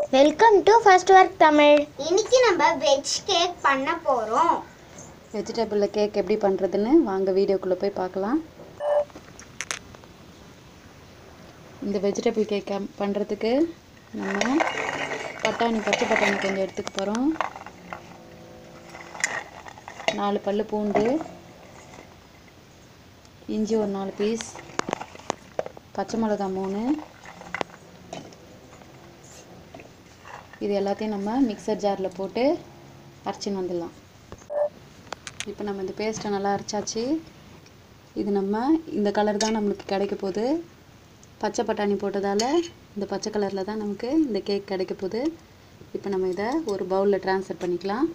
welcome to first work Tamil இன்னைக்கு நம்ம veg cake பண்ண போகிறோம் வெஜிடபிளில் கேக் எப்படி பண்ணுறதுன்னு வாங்க வீடியோக்குள்ளே போய் பார்க்கலாம் இந்த வெஜிடபிள் கேக் பண்ணுறதுக்கு நம்ம பட்டாணி பச்சை பட்டாணி கொஞ்சம் எடுத்துக்க போகிறோம் நாலு பல்லு பூண்டு இஞ்சி ஒரு நாலு பீஸ் பச்சை மிளகாய் மூணு இது எல்லாத்தையும் நம்ம மிக்சர் ஜாரில் போட்டு அரைச்சின்னு வந்துடலாம் இப்போ நம்ம இந்த பேஸ்ட்டை நல்லா அரைச்சாச்சு இது நம்ம இந்த கலர் தான் நம்மளுக்கு கிடைக்க போகுது பச்சை பட்டாணி போட்டதால் இந்த பச்சை கலரில் தான் நமக்கு இந்த கேக் கிடைக்க போகுது இப்போ நம்ம இதை ஒரு பவுலில் ட்ரான்ஸ்ஃபர் பண்ணிக்கலாம்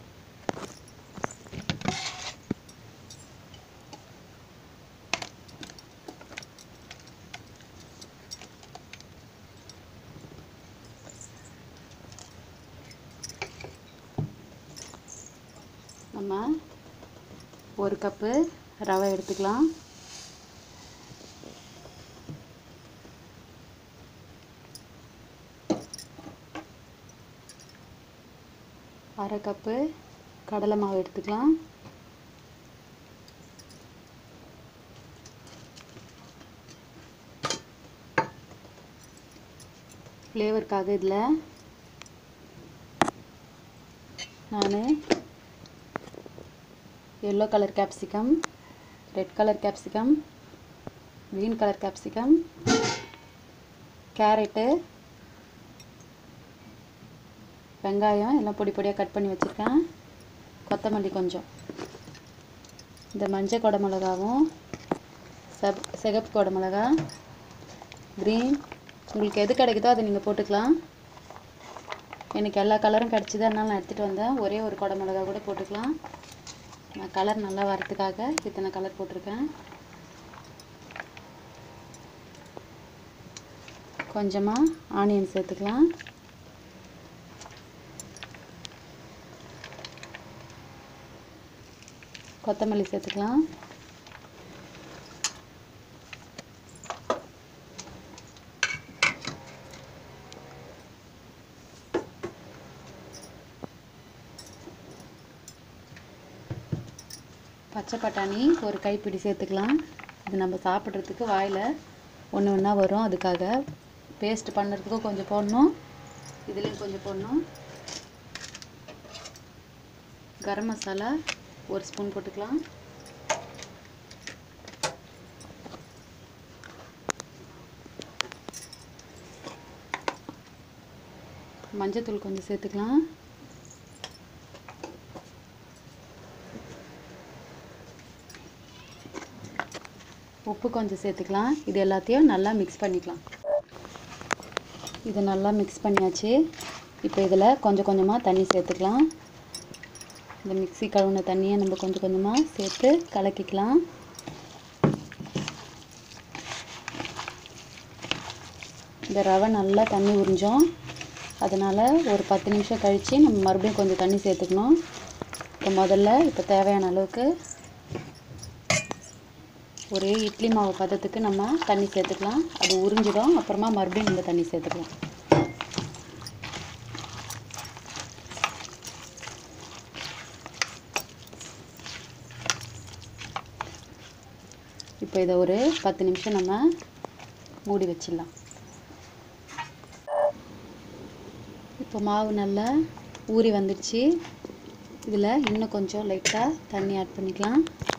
நம்ம ஒரு கப்பு ரவை எடுத்துக்கலாம் அரை கப்பு கடலை மாவு எடுத்துக்கலாம் ஃப்ளேவருக்காக இதில் நான் yellow colour capsicum red colour capsicum green colour capsicum carrot வெங்காயம் எல்லாம் பொடி பொடியாக கட் பண்ணி வச்சுருக்கேன் கொத்தமல்லி கொஞ்சம் இந்த மஞ்சள் கொடை மிளகாவும் சப் சிகப்பு கொடை மிளகா க்ரீன் உங்களுக்கு எது கிடைக்குதோ அதை நீங்கள் போட்டுக்கலாம் எனக்கு எல்லா கலரும் கிடச்சிது அதனால நான் எடுத்துகிட்டு வந்தேன் ஒரே ஒரு கொடை மிளகா கூட போட்டுக்கலாம் நான் கலர் நல்லா வரதுக்காக இத்தனை கலர் போட்டிருக்கேன் கொஞ்சமாக ஆனியன் சேர்த்துக்கலாம் கொத்தமல்லி சேர்த்துக்கலாம் பச்சை பட்டாணி ஒரு கைப்பிடி சேர்த்துக்கலாம் இது நம்ம சாப்பிட்றதுக்கு வாயில் ஒன்று ஒன்றா வரும் அதுக்காக பேஸ்ட் பண்ணுறதுக்கும் கொஞ்சம் போடணும் இதுலேயும் கொஞ்சம் போடணும் கரம் மசாலா ஒரு ஸ்பூன் போட்டுக்கலாம் மஞ்சத்தூள் கொஞ்சம் சேர்த்துக்கலாம் உப்பு கொஞ்சம் சேர்த்துக்கலாம் இது எல்லாத்தையும் நல்லா மிக்ஸ் பண்ணிக்கலாம் இது நல்லா மிக்ஸ் பண்ணியாச்சு இப்போ இதில் கொஞ்சம் கொஞ்சமாக தண்ணி சேர்த்துக்கலாம் இந்த மிக்ஸி கழுவுன தண்ணியை நம்ம கொஞ்சம் கொஞ்சமாக சேர்த்து கலக்கிக்கலாம் இந்த ரவை நல்லா தண்ணி உறிஞ்சோம் அதனால் ஒரு பத்து நிமிஷம் கழித்து நம்ம மறுபடியும் கொஞ்சம் தண்ணி சேர்த்துக்கணும் இப்போ முதல்ல இப்போ தேவையான அளவுக்கு ஒரு இட்லி மாவு பதத்துக்கு நம்ம தண்ணி சேர்த்துக்கலாம் அது உறிஞ்சிடும் அப்புறமா மறுபடியும் நம்ம தண்ணி சேர்த்துக்கலாம் இப்போ இதை ஒரு பத்து நிமிஷம் நம்ம மூடி வச்சிடலாம் இப்போ மாவு நல்லா ஊறி வந்துடுச்சு இதில் இன்னும் கொஞ்சம் லைட்டாக தண்ணி ஆட் பண்ணிக்கலாம்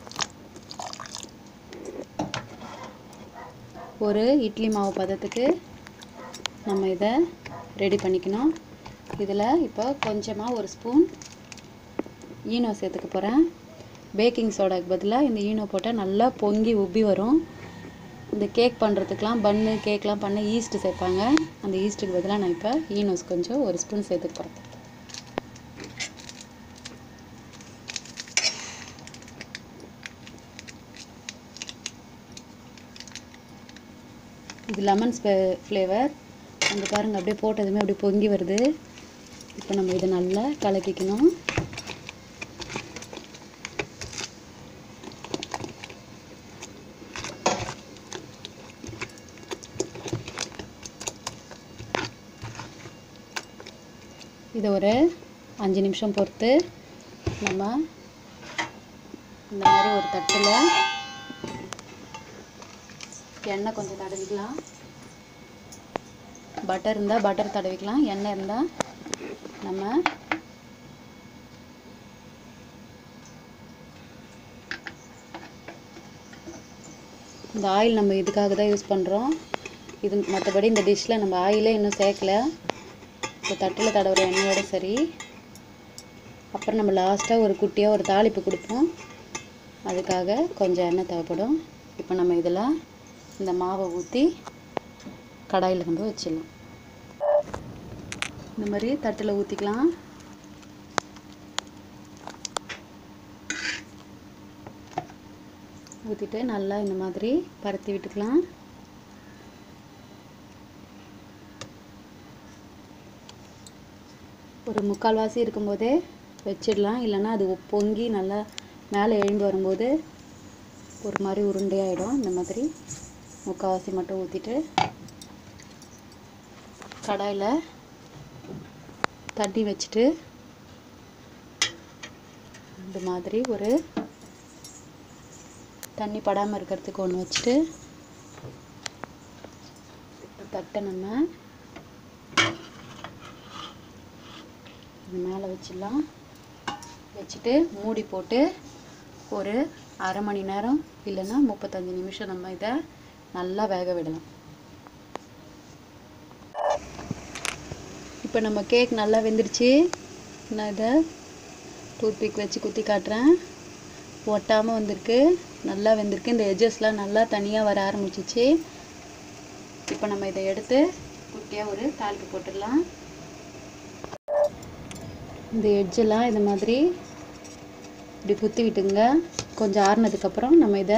ஒரு இட்லி மாவு பதத்துக்கு நம்ம இதை ரெடி பண்ணிக்கணும் இதில் இப்போ கொஞ்சமாக ஒரு ஸ்பூன் ஈனோ சேர்த்துக்க போகிறேன் பேக்கிங் சோடாக்கு பதிலாக இந்த ஈனோ போட்டால் நல்லா பொங்கி உப்பி வரும் இந்த கேக் பண்ணுறதுக்கெலாம் பன்னு கேக்லாம் பண்ண ஈஸ்ட்டு சேர்ப்பாங்க அந்த ஈஸ்ட்டுக்கு பதிலாக நான் இப்போ ஈனோஸ் கொஞ்சம் ஒரு ஸ்பூன் சேர்த்துக்க போகிறேன் இது லெமன் ஸ்பே ஃப்ளேவர் அங்கே பாருங்கள் அப்படியே போட்டதுமே அப்படியே பொங்கி வருது இப்போ நம்ம இதை நல்லா கலக்கிக்கணும் இதை ஒரு அஞ்சு நிமிஷம் பொறுத்து நம்ம இந்த மாதிரி ஒரு தட்டில் எண்ணெய் கொஞ்சம் தடவிக்கலாம் பட்டர் இருந்தால் பட்டர் தடவிக்கலாம் எண்ணெய் இருந்தால் நம்ம இந்த ஆயில் நம்ம இதுக்காக தான் யூஸ் பண்ணுறோம் இது மற்றபடி இந்த டிஷ்ஷில் நம்ம ஆயிலே இன்னும் சேர்க்கல இப்போ தட்டில் தடவுற எண்ணெயோட சரி அப்புறம் நம்ம லாஸ்ட்டாக ஒரு குட்டியாக ஒரு தாளிப்பு கொடுப்போம் அதுக்காக கொஞ்சம் எண்ணெய் தேவைப்படும் இப்போ நம்ம இதில் இந்த மாவை ஊற்றி கடாயில் கொண்டு வச்சிடலாம் இந்த மாதிரி தட்டில் ஊற்றிக்கலாம் ஊற்றிட்டு நல்லா இந்த மாதிரி பரத்தி விட்டுக்கலாம் ஒரு முக்கால்வாசி இருக்கும்போதே வச்சிடலாம் இல்லைன்னா அது பொங்கி நல்லா மேலே எழும்பி வரும்போது ஒரு மாதிரி உருண்டையாயிடும் இந்த மாதிரி முக்கால்வாசி மட்டும் ஊற்றிட்டு கடாயில் தண்ணி வச்சுட்டு இந்த மாதிரி ஒரு தண்ணி படாமல் இருக்கிறதுக்கு ஒன்று வச்சுட்டு தட்டை நம்ம இது மேலே வச்சிடலாம் வச்சுட்டு மூடி போட்டு ஒரு அரை மணி நேரம் இல்லைன்னா முப்பத்தஞ்சு நிமிஷம் நம்ம இதை நல்லா வேக விடலாம் இப்போ நம்ம கேக் நல்லா வெந்துருச்சு நான் இதை டூத்பிக் வச்சு குத்தி காட்டுறேன் ஒட்டாமல் வந்திருக்கு நல்லா வெந்திருக்கு இந்த எட்ஜஸ்லாம் நல்லா தனியாக வர ஆரம்பிச்சிச்சு இப்போ நம்ம இதை எடுத்து குட்டியாக ஒரு தாளிப்பு போட்டுடலாம் இந்த எட்ஜெல்லாம் இந்த மாதிரி இப்படி குத்தி விட்டுங்க கொஞ்சம் ஆறுனதுக்கப்புறம் நம்ம இதை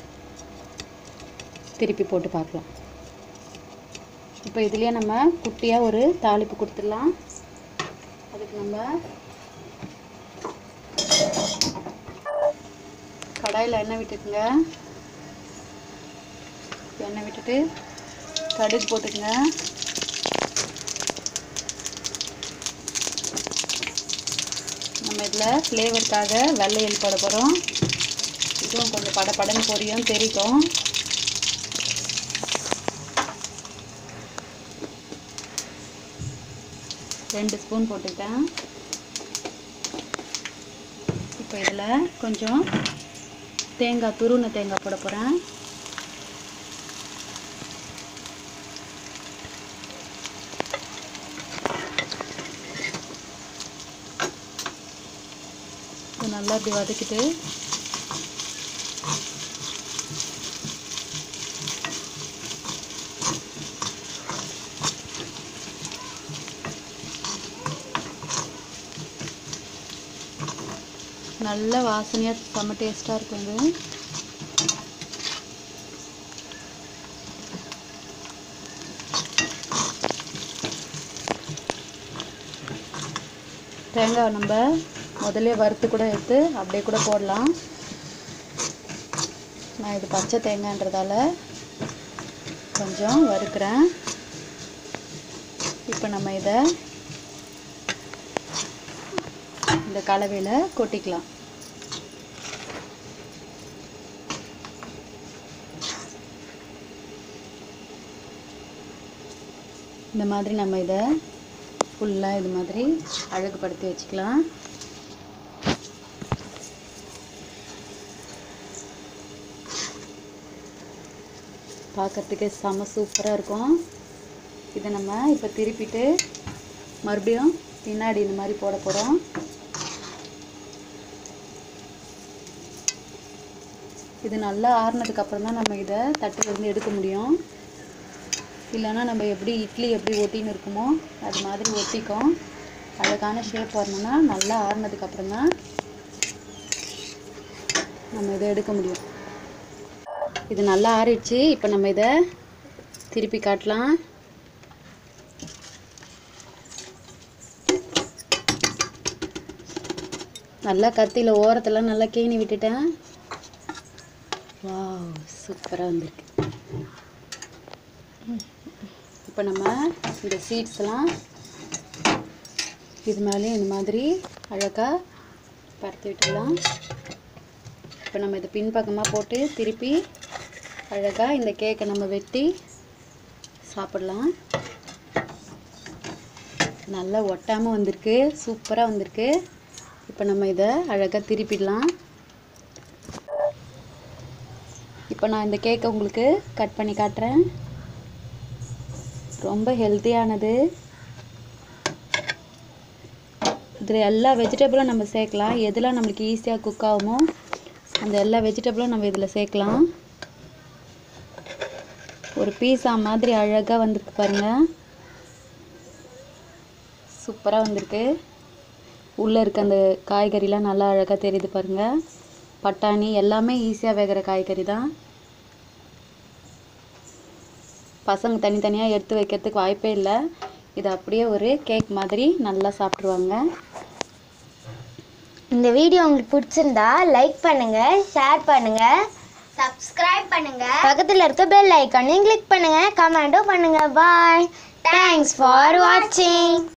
திருப்பி போட்டு பார்க்கலாம் இப்போ இதுலேயே நம்ம குட்டியாக ஒரு தாளிப்பு கொடுத்துடலாம் அதுக்கு நம்ம கடாயில் எண்ணெய் விட்டுக்குங்க எண்ணெய் விட்டுட்டு கடுகு போட்டுக்குங்க நம்ம இதில் ஃப்ளேவருக்காக வெள்ளையல் போட போகிறோம் இதுவும் கொஞ்சம் படபடன்னு பொரியும் தெரிக்கும் ரெண்டு ஸ்பூன் போட்டுக்கிட்டேன் இப்போ இதில் கொஞ்சம் தேங்காய் துருவின தேங்காய் போட போகிறேன் இது நல்லா இப்படி வதக்கிட்டு நல்ல வாசனையாக செம்ம டேஸ்ட்டாக இருக்கும் இது தேங்காய் நம்ம முதல்ல வறுத்து கூட எடுத்து அப்படியே கூட போடலாம் நான் இது பச்சை தேங்காய்ன்றதால கொஞ்சம் வறுக்கிறேன் இப்போ நம்ம இதை இந்த கலவையில் கொட்டிக்கலாம் இந்த மாதிரி நம்ம இதை ஃபுல்லாக இது மாதிரி அழகுபடுத்தி வச்சுக்கலாம் பார்க்கறதுக்கே செம சூப்பராக இருக்கும் இதை நம்ம இப்போ திருப்பிட்டு மறுபடியும் பின்னாடி இந்த மாதிரி போட போகிறோம் இது நல்லா ஆறுனதுக்கு அப்புறம் தான் நம்ம இதை தட்டுலேருந்து எடுக்க முடியும் இல்லைன்னா நம்ம எப்படி இட்லி எப்படி ஒட்டின்னு இருக்குமோ அது மாதிரி ஒட்டிக்கும் அழகான ஷேப் வரணும்னா நல்லா ஆறுனதுக்கு அப்புறம் தான் நம்ம இதை எடுக்க முடியும் இது நல்லா ஆறிடுச்சு இப்போ நம்ம இதை திருப்பி காட்டலாம் நல்லா கத்தியில் ஓரத்தெல்லாம் நல்லா கீனி விட்டுட்டேன் வாவ் சூப்பராக வந்திருக்கு இப்போ நம்ம இந்த சீட்ஸ்லாம் இது மேலே இந்த மாதிரி அழகாக பரத்தி விட்டுடலாம் இப்போ நம்ம இதை பின்பக்கமாக போட்டு திருப்பி அழகாக இந்த கேக்கை நம்ம வெட்டி சாப்பிடலாம் நல்லா ஒட்டாமல் வந்திருக்கு சூப்பராக வந்திருக்கு இப்போ நம்ம இதை அழகாக திருப்பிடலாம் இப்போ நான் இந்த கேக்கை உங்களுக்கு கட் பண்ணி காட்டுறேன் ரொம்ப ஹெல்த்தியானது இதில் எல்லா வெஜிடபிளும் நம்ம சேர்க்கலாம் எதெல்லாம் நம்மளுக்கு ஈஸியாக குக் ஆகுமோ அந்த எல்லா வெஜிடபிளும் நம்ம இதில் சேர்க்கலாம் ஒரு பீஸா மாதிரி அழகாக வந்திருக்கு பாருங்கள் சூப்பராக வந்திருக்கு உள்ளே இருக்க அந்த காய்கறிலாம் நல்லா அழகாக தெரியுது பாருங்கள் பட்டாணி எல்லாமே ஈஸியாக வேகிற காய்கறி தான் பசங்க தனித்தனியாக எடுத்து வைக்கிறதுக்கு வாய்ப்பே இல்லை இது அப்படியே ஒரு கேக் மாதிரி நல்லா சாப்பிட்ருவாங்க இந்த வீடியோ உங்களுக்கு பிடிச்சிருந்தா லைக் பண்ணுங்க ஷேர் பண்ணுங்க சப்ஸ்கிரைப் பண்ணுங்க பக்கத்தில் இருக்க பெல் ஐக்கானையும் கிளிக் பண்ணுங்க கமெண்ட்டும் பண்ணுங்க பாய் தேங்க்ஸ் ஃபார் வாட்சிங்